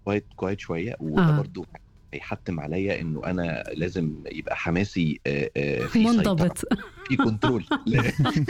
كويت كويت شويه وده آه. برضو هيحتم عليا انه انا لازم يبقى حماسي آه، آه، في سيطرة، منضبط في كنترول لا،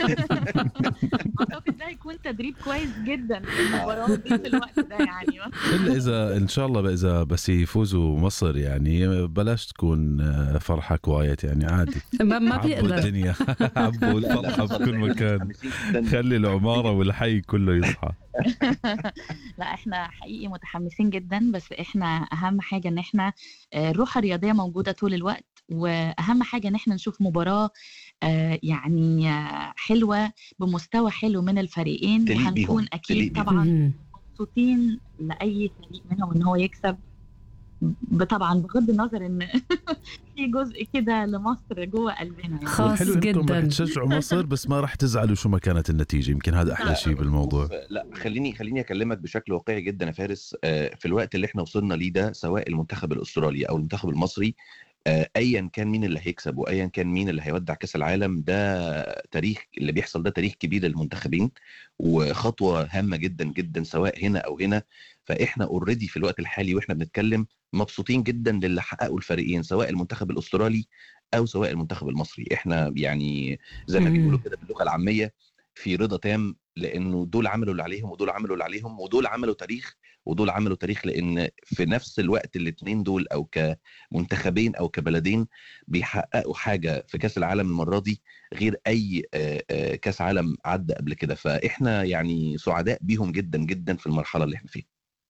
اعتقد ده هيكون تدريب كويس جدا في المباراه دي في الوقت ده يعني الا اذا ان شاء الله اذا بس يفوزوا مصر يعني بلاش تكون آه، فرحه كويت يعني عادي ما, ما عبوا بيقدر الدنيا عبوا الفرحه في كل مكان متحمسين جداً. خلي العماره والحي كله يصحى لا احنا حقيقي متحمسين جدا بس احنا اهم حاجه ان احنا آه، الروح الرياضيه موجوده طول الوقت واهم حاجه ان احنا نشوف مباراه آه، يعني آه، حلوه بمستوى حلو من الفريقين تليق وهنكون بيهم، تليق اكيد بيهم. طبعا مم. مبسوطين لاي فريق منهم ان هو يكسب ب- طبعا بغض النظر ان في جزء كده لمصر جوه قلبنا يعني. خاص والحلو انكم رح جدا تشجعوا مصر بس ما رح تزعلوا شو ما كانت النتيجه يمكن هذا احلى شيء بالموضوع شوف، لا خليني خليني اكلمك بشكل واقعي جدا يا فارس آه، في الوقت اللي احنا وصلنا ليه ده سواء المنتخب الاسترالي او المنتخب المصري آه، ايا كان مين اللي هيكسب وايا كان مين اللي هيودع كاس العالم ده تاريخ اللي بيحصل ده تاريخ كبير للمنتخبين وخطوه هامه جدا جدا سواء هنا او هنا فاحنا اوريدي في الوقت الحالي واحنا بنتكلم مبسوطين جدا للي حققوا الفريقين سواء المنتخب الاسترالي او سواء المنتخب المصري احنا يعني زي ما مم. بيقولوا كده باللغه العاميه في رضا تام لانه دول عملوا اللي عليهم ودول عملوا اللي عليهم ودول عملوا تاريخ ودول عملوا تاريخ لان في نفس الوقت الاثنين دول او كمنتخبين او كبلدين بيحققوا حاجه في كاس العالم المره دي غير اي آه، آه، كاس عالم عدى قبل كده فاحنا يعني سعداء بيهم جدا جدا في المرحله اللي احنا فيها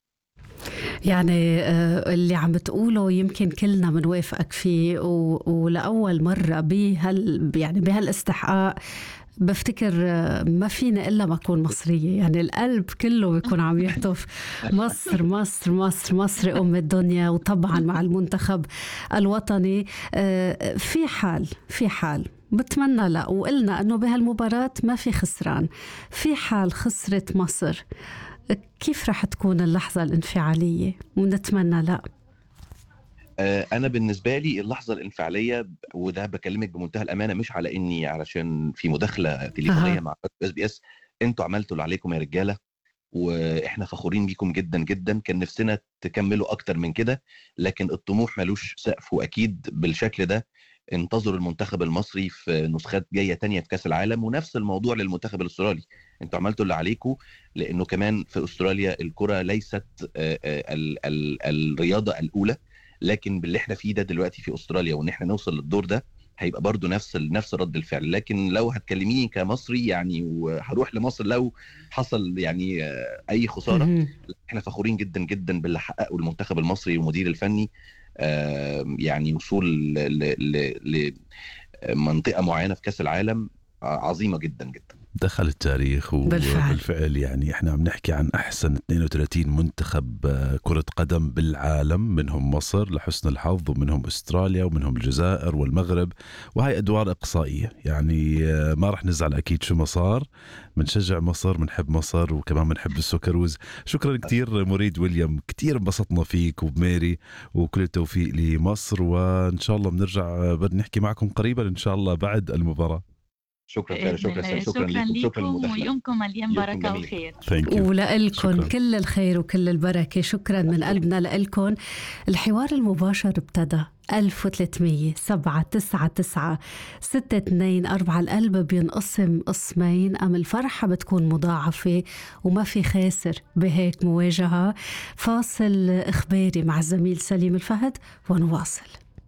يعني آه، اللي عم بتقوله يمكن كلنا بنوافقك فيه و- ولأول مرة بهال يعني بهالاستحقاق بفتكر آه، ما فينا إلا ما أكون مصرية يعني القلب كله بيكون عم يهتف مصر مصر مصر مصر أم الدنيا وطبعا مع المنتخب الوطني آه، في حال في حال بتمنى لا وقلنا أنه بهالمباراة ما في خسران في حال خسرت مصر كيف رح تكون اللحظة الانفعالية ونتمنى لا آه، انا بالنسبه لي اللحظه الانفعاليه وده بكلمك بمنتهى الامانه مش على اني علشان في مداخله تليفونيه أها. مع اس بي اس انتوا عملتوا اللي عليكم يا رجاله واحنا فخورين بيكم جدا جدا كان نفسنا تكملوا اكتر من كده لكن الطموح ملوش سقف واكيد بالشكل ده انتظروا المنتخب المصري في نسخات جايه تانية في كاس العالم ونفس الموضوع للمنتخب الاسترالي انتوا عملتوا اللي عليكم لانه كمان في استراليا الكره ليست آه، آه، ال- ال- الرياضه الاولى لكن باللي احنا فيه ده دلوقتي في استراليا وان احنا نوصل للدور ده هيبقى برضو نفس ال- نفس رد الفعل لكن لو هتكلميني كمصري يعني وهروح لمصر لو حصل يعني آه، اي خساره مهم. احنا فخورين جدا جدا باللي حققه المنتخب المصري والمدير الفني آه، يعني وصول لمنطقه معينه في كاس العالم آه، عظيمه جدا جدا دخل التاريخ بالفعل. وبالفعل يعني احنا عم نحكي عن احسن 32 منتخب آه، كرة قدم بالعالم منهم مصر لحسن الحظ ومنهم استراليا ومنهم الجزائر والمغرب وهي ادوار اقصائية يعني آه، ما رح نزعل اكيد شو ما صار بنشجع مصر بنحب مصر وكمان بنحب السكروز شكرا كثير مريد ويليام كثير انبسطنا فيك وبميري وكل التوفيق لمصر وان شاء الله بنرجع آه، بدنا نحكي معكم قريبا ان شاء الله بعد المباراة شكرا بإذن فارس شكرا الله. سام شكرا شكرا لكم شكرا لكم للمداخله ويومكم مليان يومكم بركه جميل. وخير ثانك يو ولإلكم شكراً. كل الخير وكل البركة شكرا من قلبنا لإلكم الحوار المباشر ابتدى 1300 7 9 9 6 2 4 القلب بينقسم قسمين أم الفرحة بتكون مضاعفة وما في خاسر بهيك مواجهة فاصل إخباري مع الزميل سليم الفهد ونواصل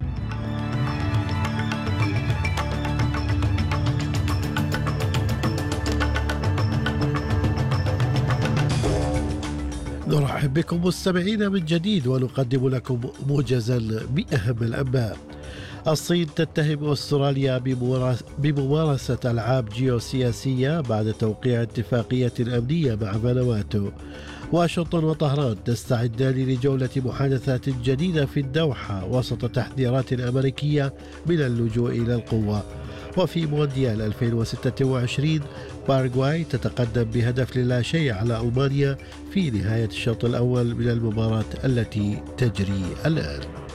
نرحب بكم مستمعينا من جديد ونقدم لكم موجزا بأهم الأنباء الصين تتهم أستراليا بممارس- بممارسة ألعاب جيوسياسية بعد توقيع اتفاقية أمنية مع فانواتو واشنطن وطهران تستعدان لجولة محادثات جديدة في الدوحة وسط تحذيرات أمريكية من اللجوء إلى القوة وفي مونديال 2026 باراغواي تتقدم بهدف للا شيء على ألمانيا في نهاية الشوط الأول من المباراة التي تجري الآن